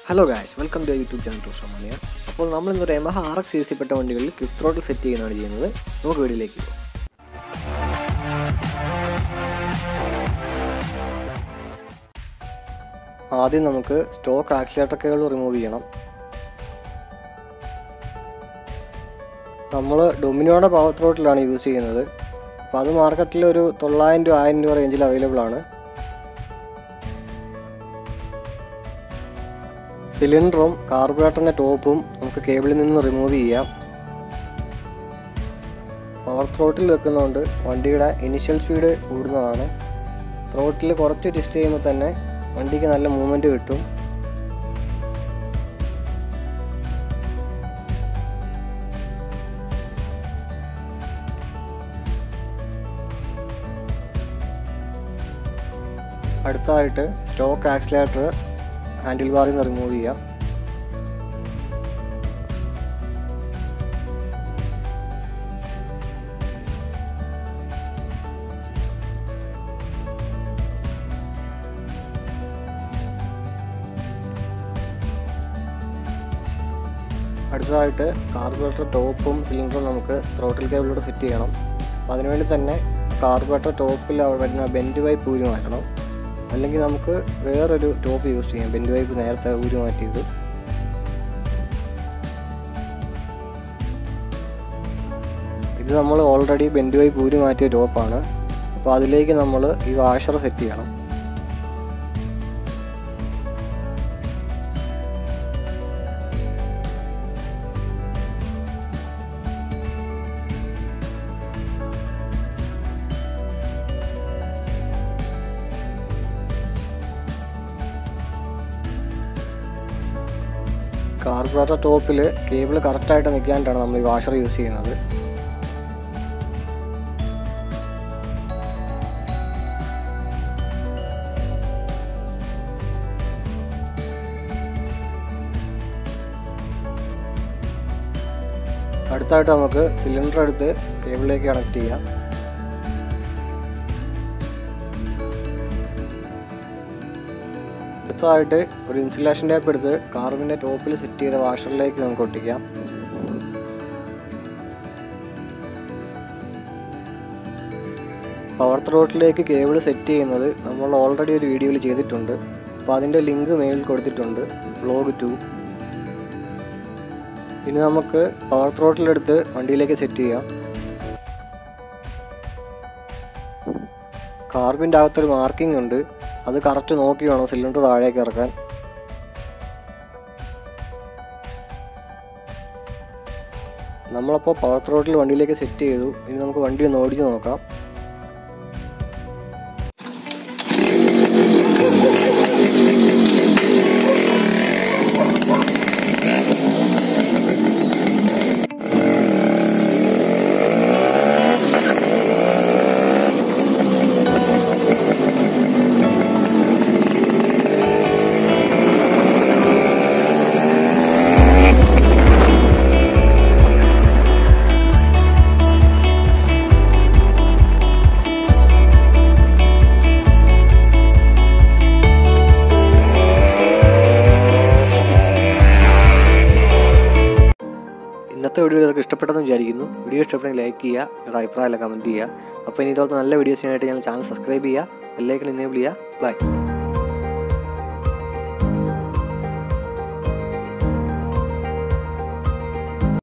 hello guys welcome to YouTube channel to സോമാനിയ അപ്പോൾ നമ്മൾ ഇന്നൊരു യമഹ ആർ എക്സ് സീരീസിൽപ്പെട്ട വണ്ടികളിൽ ക്വിക്ക് ത്രോട്ടിൽ സെറ്റ് ചെയ്യുന്നതാണ് ചെയ്യുന്നത് നമുക്ക് വീഡിയോയിലേക്ക് പോകാം ആദ്യം നമുക്ക് സ്റ്റോക്ക് ആക്സിലേറ്റർ കേബിൾ റിമൂവ് ചെയ്യണം നമ്മൾ ഡൊമിനോയുടെ പവർ ത്രോട്ടിലാണ് യൂസ് ചെയ്യുന്നത് അപ്പോൾ അത് മാർക്കറ്റിൽ ഒരു തൊള്ളായിരം രൂപ ആയിരം രൂപ റേഞ്ചിൽ അവൈലബിൾ ആണ് സിലിണ്ടറും കാർബറേറ്ററിൻ്റെ ടോപ്പും നമുക്ക് കേബിളിൽ നിന്ന് റിമൂവ് ചെയ്യാം പവർ ത്രോട്ടിൽ വെക്കുന്നതുകൊണ്ട് വണ്ടിയുടെ ഇനിഷ്യൽ സ്പീഡ് കൂടുന്നതാണ് ത്രോട്ടിൽ കുറച്ച് ടിസ്റ്റ് ചെയ്യുമ്പോൾ തന്നെ വണ്ടിക്ക് നല്ല മൂവ്മെൻറ്റ് കിട്ടും അടുത്തതായിട്ട് സ്റ്റോക്ക് ആക്സിലേറ്റർ ഹാൻഡിൽ ബാറിൽ നിന്ന് റിമൂവ് ചെയ്യാം അടുത്തതായിട്ട് കാർബറേറ്റർ ടോപ്പും സിലിണ്ടറും നമുക്ക് ത്രോട്ടിൽ കേബിളിലൂടെ സെറ്റ് ചെയ്യണം അപ്പോൾ അതിനുവേണ്ടി തന്നെ കാർബറേറ്റർ ടോപ്പിൽ അവിടെ വരുന്ന ബെൻഡ് വൈപ്പ് ഊരി മാറ്റണം അല്ലെങ്കിൽ നമുക്ക് വേറൊരു ടോപ്പ് യൂസ് ചെയ്യാം ബെൻഡ് വൈപ്പ് നേരത്തെ ഊരി മാറ്റിയത് ഇത് നമ്മൾ ഓൾറെഡി ബെൻഡ് വൈപ്പ് ഊരി മാറ്റിയ ടോപ്പാണ് അപ്പോൾ അതിലേക്ക് നമ്മൾ ഈ വാഷർ സെറ്റ് ചെയ്യണം കാർബറേറ്റർ ടോപ്പിൽ കേബിൾ കറക്റ്റായിട്ട് നിൽക്കാനായിട്ടാണ് നമ്മൾ ഈ വാഷർ യൂസ് ചെയ്യുന്നത് അടുത്തായിട്ട് നമുക്ക് സിലിണ്ടർ എടുത്ത് കേബിളിലേക്ക് കണക്ട് ചെയ്യാം അടുത്തതായിട്ട് ഒരു ഇൻസുലേഷൻ ടേപ്പ് എടുത്ത് കാർബിൻ്റെ ടോപ്പിൽ സെറ്റ് ചെയ്ത വാഷറിലേക്ക് നമുക്ക് ഒട്ടിക്കാം പവർ ത്രോട്ടിലേക്ക് കേബിൾ സെറ്റ് ചെയ്യുന്നത് നമ്മൾ ഓൾറെഡി ഒരു വീഡിയോയിൽ ചെയ്തിട്ടുണ്ട് അപ്പോൾ അതിൻ്റെ ലിങ്ക് മെയിലിൽ കൊടുത്തിട്ടുണ്ട് വ്ലോഗ് ടു ഇനി നമുക്ക് പവർ ത്രോട്ടിലെടുത്ത് വണ്ടിയിലേക്ക് സെറ്റ് ചെയ്യാം കാർബിൻ്റെ അകത്തൊരു മാർക്കിംഗ് ഉണ്ട് അത് കറക്റ്റ് നോക്കി വേണം സിലിണ്ടർ താഴേക്ക് ഇറക്കാൻ നമ്മളപ്പോൾ പവർ ത്രോട്ടിൽ വണ്ടിയിലേക്ക് സെറ്റ് ചെയ്തു ഇനി നമുക്ക് വണ്ടി ഒന്ന് ഓടിച്ച് നോക്കാം ഇന്നത്തെ വീഡിയോ നിങ്ങൾക്ക് ഇഷ്ടപ്പെട്ടെന്ന് വിചാരിക്കുന്നു വീഡിയോ ഇഷ്ടപ്പെട്ടെങ്കിൽ ലൈക്ക് ചെയ്യുക നിങ്ങളുടെ അഭിപ്രായമെല്ലാം കമൻറ്റ് ചെയ്യുക അപ്പോൾ ഇനി ഇതുപോലത്തെ നല്ല വീഡിയോസിനായിട്ട് ഞാൻ ചാനൽ സബ്സ്ക്രൈബ് ചെയ്യുക ബെല്ലൈക്കൺ എനേബിൾ ചെയ്യുക ബൈ